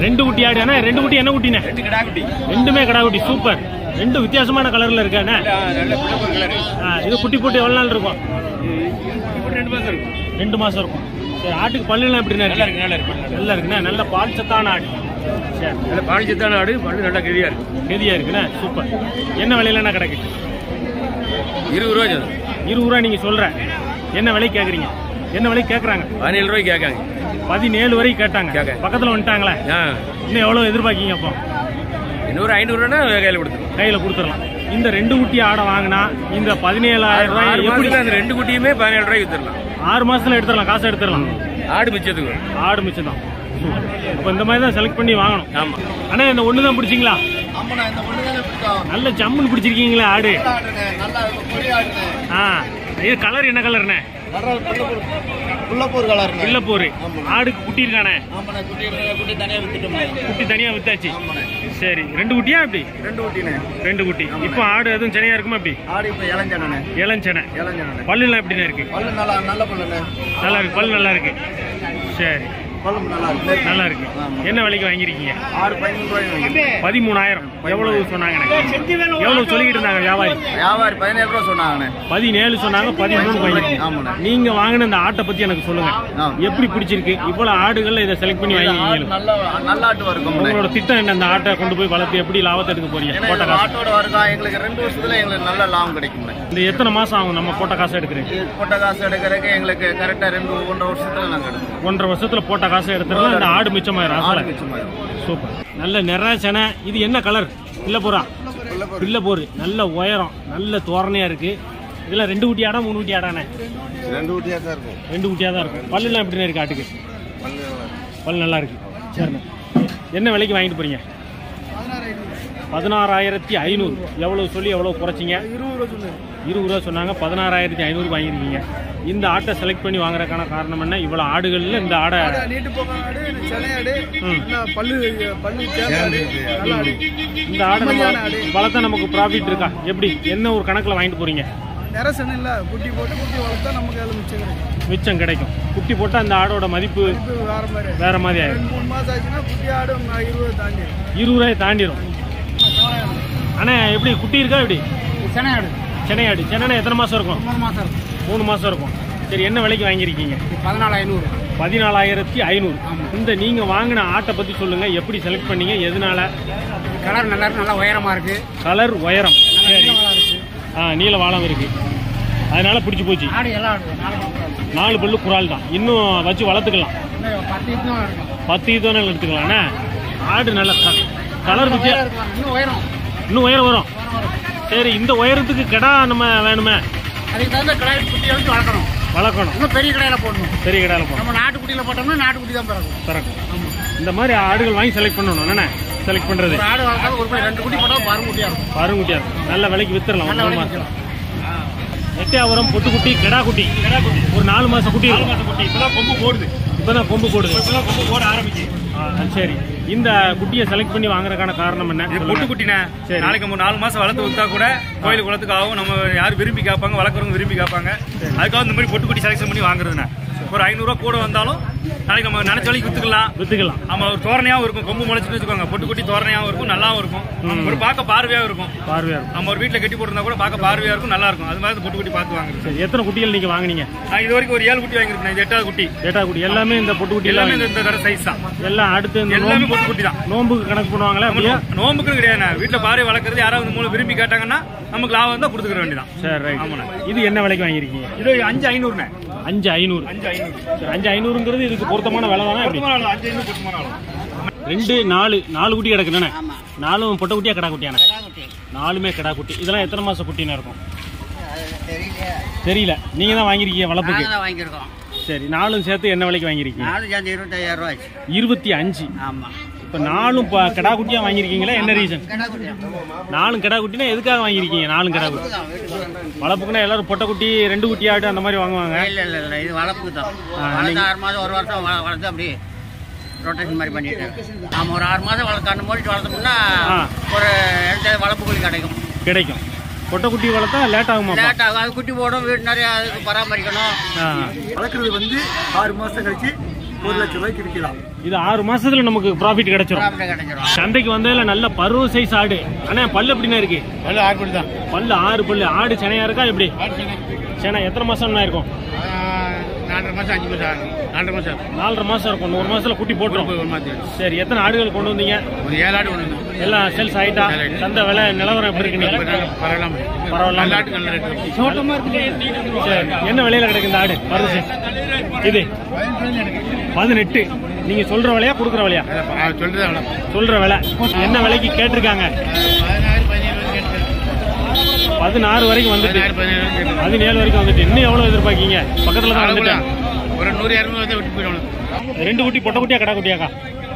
ரெண்டு குட்டி ஆடு அண்ணா ரெண்டு குட்டி என்ன குட்டிண்ணே ரெண்டு கிடா குட்டி ரெண்டுமே கடா குட்டி சூப்பர் ரெண்டு வித்தியாசமான கலர்ல இருக்காண்ணே நல்ல பிள்ளை கலரு ஆ, இது குட்டி போட்டு எவ்வளவு நாள் இருக்கும் ஒரு ரெண்டு மாசம் இருக்கும் ரெண்டு மாசம் இருக்கும் சரி ஆட்டுக்கு பல்லுலாம் எப்படிண்ணே நல்லா இருக்கு இருக்கு நல்லா இருக்கு நல்லா இருக்குண்ணே நல்ல பால் சத்தான ஆடு சரி நல்ல பாலிச்சத்தான ஆடு பல்லு நல்லா கெதியா இருக்கு கெதியா இருக்குண்ணே சூப்பர் என்ன விலையிலண்ணா கிடக்கு இருபது ரூபா சொல்லுது இருபது ரூபா நீங்க சொல்ற என்ன விலை கேக்குறீங்க என்ன விலை கேக்குறாங்க பதினேழு ரூபாய்க்கு கேட்காங்க பதினேழு வரைக்கும் கேட்டாங்க கேட்க. பக்கத்துல வந்துட்டாங்களே ஆ இன்னும் எவ்வளவு எதிர்பார்க்கீங்க அப்போ இன்னொரு ஐநூறுரூவா கையில் கொடுத்துருவோம் கையில கொடுத்துடலாம் இந்த ரெண்டு குட்டி ஆடை வாங்கினா இந்த பதினேழாயிரம் ஆறு ரூபாய் எப்படி மாசத்துல அந்த ரெண்டு குட்டியுமே பதினேழு ரூபாய்க்கு வித்துடலாம் ஆறு மாசத்துல எடுத்துடலாம் காசு எடுத்துடலாம் ஆடு மிச்சத்துக்கு வரும். ஆடு மிச்சம் தான் இப்போ இந்த மாதிரி தான் செலக்ட் பண்ணி வாங்கணும் ஆமா அண்ணா இந்த ஒன்று தான் பிடிச்சிங்களா ஆமாண்ணா இந்த ஒன்று தானே பிடிக்கும் நல்ல ஜம்முன்னு பிடிச்சிருக்கீங்களா ஆடு ஆடுனே நல்லா பொடி ஆடுனே ஆ இது கலர் என்ன கலர்ண்ணே நல்லா புள்ளப்பூர் புள்ளப்பூர் கலருங்க பிள்ளைப்போரு ஆடுக்கு குட்டி இருக்கானே ஆமாண்ணே குட்டி குட்டி தனியாக வித்துட்டோம் குட்டி தனியா வித்தாச்சு சரி ரெண்டு குட்டியா அப்படி ரெண்டு குட்டிண்ணே ரெண்டு குட்டி இப்போ ஆடு எதுவும் சென்னையா இருக்குமா அப்படி ஆடு இப்போ இளஞ்சனண்ணே இளஞ்சனை இளஞ்சனண்ணே பல்லுலாம் எப்படிண்ணே இருக்கு பல்லு நல்லா நல்ல பல்லுண்ணே நல்லா இருக்கு பல்லு நல்லா இருக்கு சரி பல்லு நல்லா இருக்கு நல்லா இருக்கு என்ன விலைக்கு வாங்கியிருக்கீங்க ஆறு பதிமூணு ரூபாய் பதிமூணாயிரம் எவ்வளவு சொன்னாங்கண்ணே எவ்வளவு சொல்லிக்கிட்டு இருந்தாங்க வியாபாரி வியாபாரி பதினேழு ரூபா சொன்னாங்கண்ணே பதினேழு சொன்னாங்க பதிமூணு வாங்கிருக்கீங்க ஆமாண்ணே நீங்க வாங்கின இந்த ஆட்டை பத்தி எனக்கு சொல்லுங்க ஆ. எப்படி பிடிச்சிருக்கு இவ்வளவு ஆடுகள்ல இதை செலக்ட் பண்ணி ஆடு வாங்கிருக்கீங்க நல்ல நல்ல ஆட்டு வருக்கும் உங்களோட திட்டம் என்ன இந்த ஆட்டை கொண்டு போய் வளர்த்து எப்படி லாபத்தை எடுக்க போறீங்க ஏன்னா போட்ட இந்த காசு ஆட்டோட வருகம் எங்களுக்கு ரெண்டு வருஷத்துல எங்களுக்கு நல்ல லாபம் கிடைக்கும் இந்த எத்தனை மாசம் ஆகும் நம்ம போட்ட காசை எடுக்கிறீங்க இது போட்ட காசு எடுக்கிறதுக்கு எங்களுக்கு கரெக்டா ரெண்டு ஒன்றரை வருஷத்துல நாங்க எடுக்கணும் ஒன்றரை வருஷத்துல போட்ட காசை எடுத்துருந்தா இந்த ஆடு மிச்சமாயிரும் ஆடு அசல மிச்சமாயிரும் சூப்பர் நல்ல நிற செனை இது என்ன கலர் பிள்ளை போறா பிள்ளை போரு நல்ல உயரம் நல்ல தோரணையா இருக்கு இதுல ரெண்டு குட்டி ஆடா மூணு குட்டி ஆடானே ரெண்டு குட்டியா தான் இருக்கும் ரெண்டு குட்டியா தான் இருக்கும் பல்லுலாம் எப்படிண்ணே இருக்கு ஆட்டுக்கு பல் நல்லா இருக்கு சரிண்ணே என்ன விலைக்கு வாங்கிட்டு போறீங்க பதினாறாயிரத்தி ஐநூறு எவ்வளவு சொல்லி எவ்வளவு குறைச்சிங்க இருபது ரூபா சொன்னாங்க பதினாறாயிரத்தி ஐநூறு வாங்கியிருக்கீங்க இந்த ஆட்டை செலக்ட் பண்ணி வாங்குறதுக்கான காரணம் என்ன இவ்வளோ ஆடுகள்ல இந்த ஆடை நீட்டு போக்காடு சென்னையாடு ம். நல்லா பல்லு பல்லு தேர்ந்தாடு நல்லா ஆடு இந்த ஆடை நம்ம வளர்த்தா நமக்கு ப்ராஃபிட் இருக்கா எப்படி என்ன ஒரு கணக்கில் வாங்கிட்டு போறீங்க நிறசன் இல்லை குட்டி போட்டு குட்டி வளர்த்தா நமக்கு அதில் மிச்சம் கிடைக்கும் மிச்சம் கிடைக்கும் குட்டி போட்டால் அந்த ஆடோட மதிப்பு இப்போ வேற மாதிரி வேற மாதிரி ஆயிடும் ரெண்டு மூணு மாதம் ஆச்சுன்னா குட்டி ஆடு நான் இருபது தாண்டி இருபது ரூபாய் தாண்டிடும் அண்ணா எப்படி குட்டி இருக்கா எப்படி சென்னையாடு சென்னை ஆடு சென்னை எத்தனை மாசம் இருக்கும் மூணு மாதம் இருக்கும் மூணு மாசம் இருக்கும் சரி என்ன விலைக்கு வாங்கியிருக்கீங்க பதினாலு ஐநூறு பதினாலாயிரத்தி ஐநூறு இந்த நீங்க வாங்கின ஆட்டை பத்தி சொல்லுங்க எப்படி செலக்ட் பண்ணீங்க எதனால கலர் நல்லா இருக்கு நல்லா உயரமாக இருக்கு கலர் உயரம் சரி இருக்கு ஆ நீல வாழம் இருக்கு அதனால பிடிச்சி போச்சு ஆடு எல்லாம் இருக்கு நாலு பக்கம் நாலு பல்லு குறால் தான் இன்னும் வச்சு வளர்த்துக்கலாம் இன்னும் பத்து இதுவும் இருக்கும் பத்து இதுவான எடுத்துக்கலாம் அண்ணா. ஆடு நல்ல கலர் வித்தியா இருக்கலாம் இன்னும் உயரம் இன்னும் உயரம் வரும் சரி இந்த உயரத்துக்கு கிடா நம்ம வேணுமே அதுக்கு தகுந்த கடை குட்டி எடுத்து வளர்க்கணும் வளர்க்கணும் இன்னும் பெரிய கடையில் போடணும் பெரிய கடாயில் போகணும் நம்ம நாட்டுக்குட்டியில் போட்டோம்னா நாட்டுக்குட்டி தான் பிறக்கும் பிறக்கும் இந்த மாதிரி ஆடுகள் வாங்கி செலக்ட் பண்ணணும் என்ன செலக்ட் பண்றது ஒரு ஆடு வளர்த்தா ஒரு போய் ரெண்டு குட்டி போட்டால் பருங்குட்டியாக இருக்கும் பருங்குட்டியா இருக்கும் நல்ல விலைக்கு வித்துடலாம் நல்ல ஒரு விலைக்கு மாசம் எட்டையாபுரம் பொட்டுக்குட்டி கிடா குட்டி கிடா குட்டி ஒரு நாலு மாசம் குட்டி நாலு மாசம் குட்டி இப்பதான் கொம்பு போடுது இப்பதான் கொம்பு போடுது இப்பதான் கொம்பு போட ஆரம்பிச்சு சரி இந்த குட்டியை செலக்ட் பண்ணி வாங்குறதுக்கான காரணம் என்ன இது சொல்லுங்க. பொட்டு குட்டினே சரி. நாளைக்கு நம்ம நாலு மாசம் வளர்த்து வித்தா கூட கோயில் குளத்துக்கு ஆகும் நம்ம யாரும் விரும்பி கேட்பாங்க வளர்க்குறவங்க விரும்பி கேட்பாங்க அதுக்காக இந்த மாதிரி பொட்டு குட்டி செலக்ஷன் பண்ணி வாங்குறதுண்ணே ஒரு ஐநூறுரூவா கூட வந்தாலும் நாளைக்கு நம்ம நினைச்ச வரைக்கும் வித்துக்கலாம் வித்துக்கலாம் ஆமா ஒரு தோரணையாவும் இருக்கும் கொம்பு முளைச்சுன்னு வச்சுக்கோங்க பொட்டு குட்டி தோரணையாவும் இருக்கும் நல்லாவும் இருக்கும் ஒரு பார்க்க பார்வையாவும் இருக்கும் பார்வையா இருக்கும் நம்ம ஒரு வீட்டுல கட்டி போட்டிருந்தா கூட பார்க்க பார்வையா இருக்கும் நல்லா இருக்கும் அது மாதிரி இந்த பொட்டு குட்டி பார்த்து வாங்குறது சரி எத்தனை குட்டிகள் நீங்க வாங்குனீங்க நான் இது வரைக்கும் ஒரு ஏழு குட்டி வாங்கியிருக்கேன் இது எட்டாவது குட்டி ஏட்டா குட்டி எல்லாமே இந்த பொட்டு குட்டி எல்லாமே எல்லாம் இந்த- இந்த தர சைஸ் தான் எல்லாம் அடுத்து இந்த எல்லாமே நோம்பு- பொட்டு குட்டி தான் நோம்புக்கு கணக்கு பண்ணுவாங்களா அப்படியா நோம்புக்கு கிடையாது வீட்டுல பாறை வளர்க்கறது யாராவது இந்த மூலம் விரும்பி கேட்டாங்கன்னா நமக்கு லாபம் தான் கொடுத்துக்க வேண்டியதான் சரி ரைட் ஆமாண்ணே. இது என்ன விலைக்கு வாங்கியிருக்கீங்க இது அஞ்சு ஐநூறுண்ணே அஞ்சு ஐநூறு அஞ்சு ஐநூறு சரி அஞ்சு ஐநூறுங்கிறது இதுக்கு பொருத்தமான விலை தானே எப்படி பொருத்தமான அளவு, அஞ்சு ஐநூறு பொருத்தமான அளவு. ரெண்டு நாலு நாலு குட்டி கிடக்குதானே நாலும் பொட்டை குட்டியா கடா குட்டியானே நாலுமே கடா குட்டி இதெல்லாம் எத்தனை மாசம் குட்டினா இருக்கும் தெரியல நீங்க தான் வாங்கிருக்கீங்க வளர்ப்புக்கு தான் வாங்கியிருக்கோம் சரி நாலும் சேர்த்து என்ன விலைக்கு வாங்கிருக்கீங்க நாலு சேர்ந்து இருபத்தாயிரம் ரூபாய் இருபத்தி அஞ்சு ஆமாம் இப்ப நாலும் ப- கடா குட்டியா வாங்கிருக்கீங்களா என்ன ரீசன் நாலும் கடா குட்டினா எதுக்காக வாங்கிருக்கீங்க நாலும் கடா குட்டி வளர்ப்புக்குன்னா எல்லாரும் பொட்டை குட்டி ரெண்டு குட்டி ஆடு அந்த மாதிரி வாங்குவாங்க இல்லை இல்லை இல்லை இது வளர்ப்பு தான் ஆ, வளர்த்து ஆறு மாதம் ஒரு வருஷம் வள- வளர்த்து அப்படியே ரொட்டேஷன் மாதிரி பண்ணிட்டு ஆமாம் ஒரு ஆறு மாதம் வளர்த்து கண்ணு மூடிட்டு வளர்த்தோம்னா ஆ. ஒரு இடத்துல வளர்ப்பு கூலி கிடைக்கும் கிடைக்கும் பொட்டை குட்டி வளர்த்தா லேட் ஆகுமாப்பா லேட் ஆகும் அது குட்டி போடும் வீட்டு நிறைய அதுக்கு பராமரிக்கணும் ஆ. வளர்க்குறது வந்து ஆறு மாதம் கழிச்சு ஒரு லட்சம் ரூபாய்க்கு விற்கலாம் இது ஆறு மாசத்துல நமக்கு ப்ராஃபிட் கிடைச்சிரும் ப்ராஃபிட் கிடைச்சிரும் சந்தைக்கு வந்ததுல நல்ல பருவ சைஸ் ஆடு ஆனா பல்லு எப்படின்னா இருக்கு நல்ல ஆர்பிட் தான் பல்லு ஆறு பல்லு ஆடு செனையா இருக்கா எப்படி செனை எத்தனை மாசம்னா இருக்கும் நாலரை மாசம் அஞ்சு மாசம் ஆகுது நாலரை மாசம் நாலரை மாசம் இருக்கும் ஒரு மாசத்துல குட்டி போட்டுரும் ஒரு மாசம் சரி எத்தனை ஆடுகள் கொண்டு வந்தீங்க ஒரு ஏழு ஆடு ஒன்று எல்லாம் சேல்ஸ் ஆயிட்டா சந்தை விலை நிலவரம் எப்படி இருக்கு நீங்க பரவாயில்லாம பரவாயில்ல. நல்ல ஆட்டு நல்ல ரேட்டு சரி என்ன விலையில கிடைக்கும் இந்த ஆடு பருவ சைஸ் இது பதினெட்டு நீங்க சொல்ற விலையா கொடுக்குற விலையா சொல்றது அவ்வளோ சொல்ற விலை என்ன விலைக்கு கேட்டிருக்காங்க பதினாறு பதினேழு கேட்டு பதினாறு வரைக்கும் வந்துட்டு பதினாறு பதினேழு கேட்டு பதினேழு வரைக்கும் வந்துட்டு இன்னும் எவ்வளவு எதிர்பார்க்கீங்க பக்கத்துல தான் வந்துட்டேன் ஒரு நூறு இரநூறு வந்து விட்டு போயிடணும் ரெண்டு குட்டி பொட்டை குட்டியா கடா குட்டியாக்கா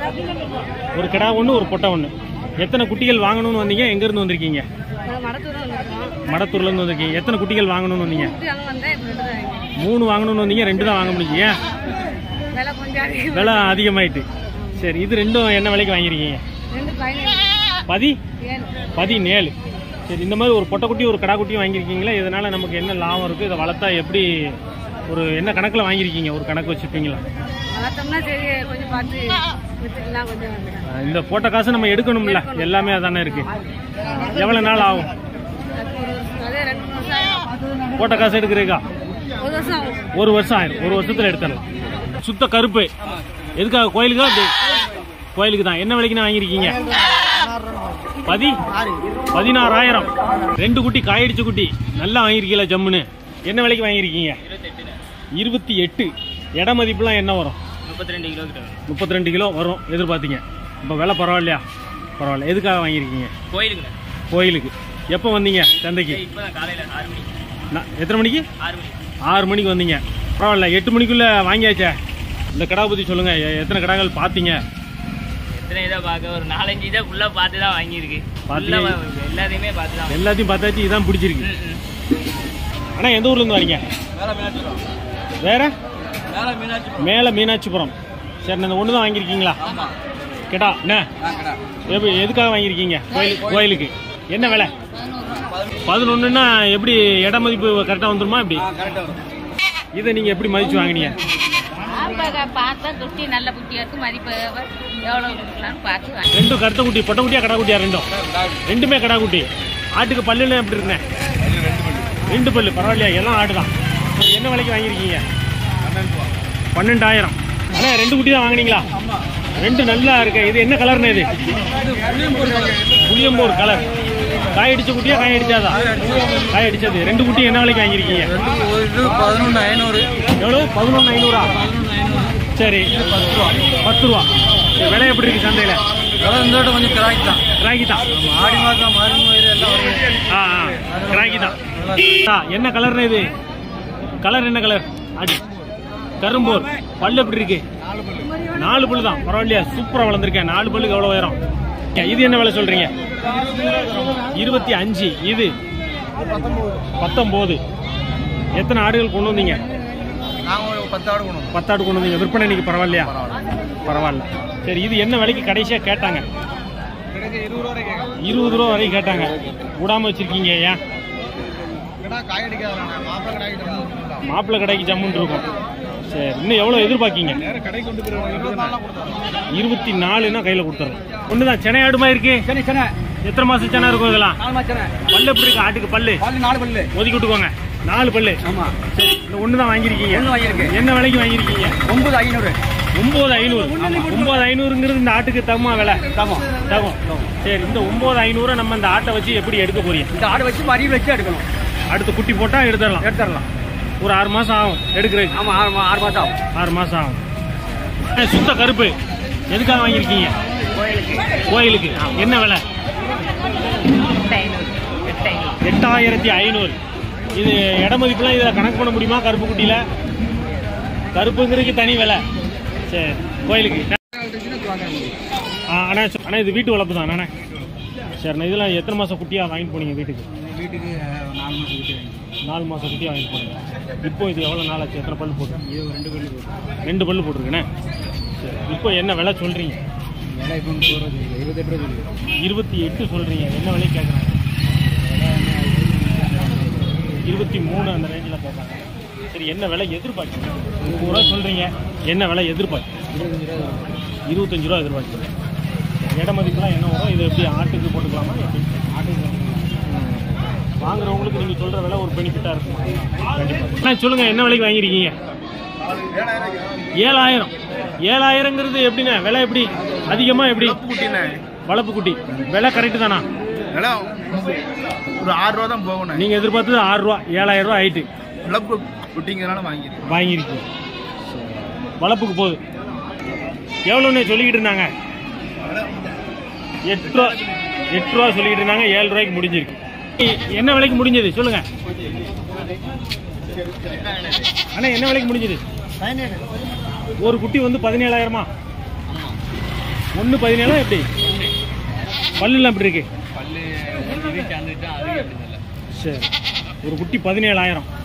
ஒரு கடா ஒண்ணு ஒரு பொட்டை ஒண்ணு எத்தனை குட்டிகள் வாங்கணும்னு வந்தீங்க எங்க இருந்து வந்திருக்கீங்க மடத்தூர் வந்திருக்கோம் மடத்தூர்ல இருந்து வந்திருக்கீங்க எத்தனை குட்டிகள் வாங்கணும்னு வந்தீங்க குட்டி அங்கே வந்தேன் இப்போ ரெண்டு தான் வாங்கினேன். மூணு வாங்கணும்னு வந்தீங்க ரெண்டு தான் வாங்க முடியும் ஏன் விலை கொஞ்சம் அதிகம் விலை அதிகமாயிட்டு சரி இது ரெண்டும் என்ன விலைக்கு வாங்கிருக்கீங்க ரெண்டு பதினேழு பதி ஏழு பதினேழு சரி இந்த மாதிரி ஒரு பொட்டைக்குட்டி ஒரு கடா குட்டியும் வாங்கியிருக்கீங்களா இதனால நமக்கு என்ன லாபம் இருக்கு இதை வளர்த்தா எப்படி ஒரு என்ன கணக்கில் வாங்கியிருக்கீங்க ஒரு கணக்கு வச்சுருப்பீங்களா வளர்த்தோம்னா சரி கொஞ்சம் பார்த்து வித்துக்கலாம் கொஞ்சம் வந்துடும் இந்த போட்ட காசு நம்ம எடுக்கணும்ல எல்லாமே அதானே இருக்கு எவ்வளோ நாள் ஆகும் அது ஒரு வருஷம் அதே ரெண்டு மூணு வருஷம் ஆகும் போட்ட காசு எடுக்கிறீக்கா ஒரு வருஷம் ஆகும் ஒரு வருஷம் ஆயிரும் ஒரு வருஷத்துல எடுத்துடலாம் சுத்த கருப்பு எதுக்காக கோயிலுக்கா அது கோயிலுக்கு தான் என்ன விலைக்கு வாங்கியிருக்கீங்க பதி பதினாறாயிரம் ரெண்டு குட்டி காயடிச்ச குட்டி நல்லா வாங்கியிருக்கீங்களா ஜம்முன்னு என்ன விலைக்கு வாங்கியிருக்கீங்க இருபத்தி எட்டு இட மதிப்புலாம் என்ன வரும் முப்பத்தி ரெண்டு கிலோ கிட்ட முப்பத்தி ரெண்டு கிலோ வரும் எதிர்பார்த்தீங்க இப்போ விலை பரவாயில்லையா பரவாயில்ல எதுக்காக வாங்கியிருக்கீங்க கோயிலுங்க கோயிலுக்கு எப்போ வந்தீங்க சந்தைக்கு இப்போ தான் காலையில் ஆறு மணிக்கு நான் எத்தனை மணிக்கு ஆறு மணிக்கு ஆறு மணிக்கு வந்தீங்க பரவாயில்ல எட்டு மணிக்குள்ள வாங்கியாச்சே இந்த கடா பத்தி சொல்லுங்க எ- எத்தனை கடாக்கள் பார்த்தீங்க எத்தனை இதை பார்க்க ஒரு நாலஞ்சு இதை ஃபுல்லாக பார்த்து தான் வாங்கியிருக்கு பார்த்து- ஃபுல்லாக எல்லாத்தையுமே பார்த்து தான் எல்லாத்தையும் பார்த்தாச்சு இதான் பிடிச்சிருக்கு ம், ம். அண்ணா எந்த ஊர்ல இருந்து வரீங்க வேற மேல மீனாட்சிபுரம் சரி இந்த ஒன்று தான் வாங்கியிருக்கீங்களா கேட்டா என்ன எப்படி எதுக்காக வாங்கியிருக்கீங்க கோயில் கோயிலுக்கு என்ன விலை பதினொன்றுன்னா எப்படி இட மதிப்பு கரெக்டாக வந்துருமா எப்படி இதை நீங்கள் எப்படி மதிச்சு வாங்கினீங்க ஆம்பளை பார்த்தா குட்டி நல்ல குட்டியா இருக்கு மதிப்பு எவ்வளவு கொடுக்கலாம்னு பார்த்து வாங்கி ரெண்டும் கருத்த குட்டி பொட்டை குட்டியா கடா குட்டியா ரெண்டும் ரெண்டுமே கடா குட்டி ஆட்டுக்கு பல்லுல எப்படி இருக்குண்ணே ரெண்டு பல்லு பரவாயில்லையா எல்லாம் ஆடு தான் சரி, என்ன விலைக்கு வாங்கியிருக்கீங்க பன்னெண்டாயிரம் அண்ணா ரெண்டு குட்டி தான் வாங்குனீங்களா ரெண்டு நல்லா இருக்கு இது என்ன கலர்னு இது புளியம்போர் கலர் காய் அடிச்ச குட்டியா காய் அடிச்சாதா காய் அடிச்சது ரெண்டு குட்டி என்ன விலைக்கு வாங்கியிருக்கீங்க இது பதினொன்று ஐநூறு எவ்வளவு பதினொன்று ஐநூறா சரி பத்து ரூபா சரி, விலை எப்படி இருக்கு சந்தையில விலை இந்த விட கொஞ்சம் கிராக்கி தான் ராகி தான் ஆடி மாதம் மாறி மயிறு எல்லாம் வருது ஆ கிராக்கி தான் ஆ, என்ன கலர்னு இது கலர் என்ன கலர் அடி கரும்போர் பல்லு எப்படி இருக்கு நாலு பல்லு தான் பரவாயில்லையா சூப்பரா வளர்ந்துருக்கேன் நாலு பல்லுக்கு எவ்வளவு உயரம் இது என்ன விலை சொல்றீங்க இருபத்தி அஞ்சு இது பத்தொம்போது எத்தனை ஆடுகள் கொண்டு வந்தீங்க நாங்கள் ஒரு பத்து ஆடு கொண்டு பத்தாடு கொண்டு வந்தீங்க விற்பனை இன்னைக்கு பரவாயில்லையா பரவாயில்ல சரி இது என்ன விலைக்கு கடைசியா கேட்டாங்க கிடக்கு இருபது ரூபா வரைக்கும் கேட்கும் இருபது ரூபா வரைக்கும் கேட்டாங்க விடாம வச்சிருக்கீங்க ஏன் கிடா காய் அடிக்காதாங்க மாப்பிள்ளை கடாய்க்கு தான் மாப்பிள்ளை கடைக்கு ஜம்முன்னு இருக்கும் சரி இன்னும் எவ்வளோ எதிர்பார்க்கீங்க நேரம் கடைக்கு கொண்டு போயிருவாங்க இருபத்தி நாலுன்னா கையில் கொடுத்துறோம் ஒன்று தான் சென்னை ஆடு மாதிரி இருக்கு சரி சரி எத்தனை மாசம் சென்னை இருக்கும் இதெல்லாம் நாலு மாச்சனே பல்லு எப்படி இருக்கு ஆட்டுக்கு பல்லு பால் நாலு பல்லு ஒதுக்கி விட்டுக்கோங்க நாலு பல்லு ஆமா சரி இந்த ஒன்று தான் வாங்கியிருக்கீங்க ஒண்ணு வாங்கியிருக்கேன். என்ன விலைக்கு வாங்கியிருக்கீங்க ஒன்பது ஐநூறு ஒன்பது ஐநூறு ஒன்பது ஐநூறுங்கிறது இந்த ஆட்டுக்கு தகுமா விலை ஆமாம் தகும் சரி இந்த ஒன்பது ஐநூறை நம்ம இந்த ஆட்டை வச்சு எப்படி எடுக்க போறீங்க இந்த ஆடு வச்சு மறிய வச்சு எடுக்கணும் அடுத்து குட்டி போட்டா எடுத்துடலாம் எடுத்துடலாம் ஒரு ஆறு மாசம் ஆகும் எடுக்கிறதுக்கு ஆமாம் ஆறு மா- ஆறு மாதம் ஆகும் ஆறு மாசம் ஆகும் ஏ, சுத்த கருப்பு எதுக்காக வாங்கியிருக்கீங்க கோயிலுக்கு என்ன விலை எட்டாயிரத்தி ஐநூறு இது இட மதிப்புலாம் இதை கணக்கு பண்ண முடியுமா கருப்பு குட்டியில கருப்புங்கிறதுக்கு தனி விலை சரி கோயிலுக்கு ஆ அண்ணா சொ- அண்ணா இது வீட்டு வளர்ப்பு தான் அண்ணா சரிண்ணா இதெல்லாம் எத்தனை மாதம் குட்டியாக வாங்கிட்டு போனீங்க வீட்டுக்கு வீட்டுக்கு நாலு மாதம் வீட்டு நாலு மாதம் குட்டியாக வாங்கிட்டு போனீங்க இப்போ இது எவ்வளோ நாள் ஆச்சு எத்தனை பல்லு போட்டு இது ரெண்டு பல்லு போட்டு ரெண்டு பல்லு போட்டிருக்கேண்ணே சரி இப்போ என்ன விலை சொல்கிறீங்க விலை இப்போ போகிறது இருபத்தெட்டு ரூபா சொல்லி இருபத்தி எட்டு சொல்கிறீங்க என்ன விலை கேட்குறாங்க இருபத்தி மூணு அந்த ரேஞ்சில் கேட்குறாங்க சரி என்ன விலை எதிர்பார்க்குறீங்க முப்பது ரூபா சொல்கிறீங்க என்ன விலை எதிர்பார்க்கு இருபத்தஞ்சு ரூபா எதிர்பார்க்குறேன் இட மதிப்புலாம் என்ன வரும் இது எப்படி ஆட்டுக்கு போட்டுக்கலாமா எப்படி ம். வாங்குறவங்களுக்கு நீங்கள் சொல்கிற விலை ஒரு பெனிஃபிட்டாக இருக்கும் கண்டிப்பாக சொல்லுங்கள் என்ன விலைக்கு வாங்கியிருக்கீங்க ஏழாயிரம் ஏழாயிரங்கிறது எப்படிண்ணே விலை எப்படி அதிகமாக எப்படி குட்டிண்ணே வளர்ப்பு குட்டி விலை கரெக்டு தானா விலை ஒரு ஆறு ரூபா தான் போகணும் நீங்கள் எதிர்பார்த்தது ஆறு ரூபா ஏழாயிரம் ரூபா ஆயிட்டு விளப்பு குட்டிங்கிறனால வாங்கிருக்கேன் வாங்கியிருக்கீங்க வளர்ப்புக்கு போகுது எவ்வளோண்ணே சொல்லிக்கிட்டு இருந்தாங்க எட்டு ரூபா எட்டு ரூபா சொல்லிக்கிட்டு இருந்தாங்க ஏழு ரூபாய்க்கு முடிஞ்சிருக்கு எ- என்ன விலைக்கு முடிஞ்சது சொல்லுங்க அண்ணா என்ன விலைக்கு முடிஞ்சது ஒரு குட்டி வந்து பதினேழாயிரமா ஒன்று பதினேழா எப்படி பல்லுலாம் எப்படி இருக்கு சரி ஒரு குட்டி பதினேழாயிரம்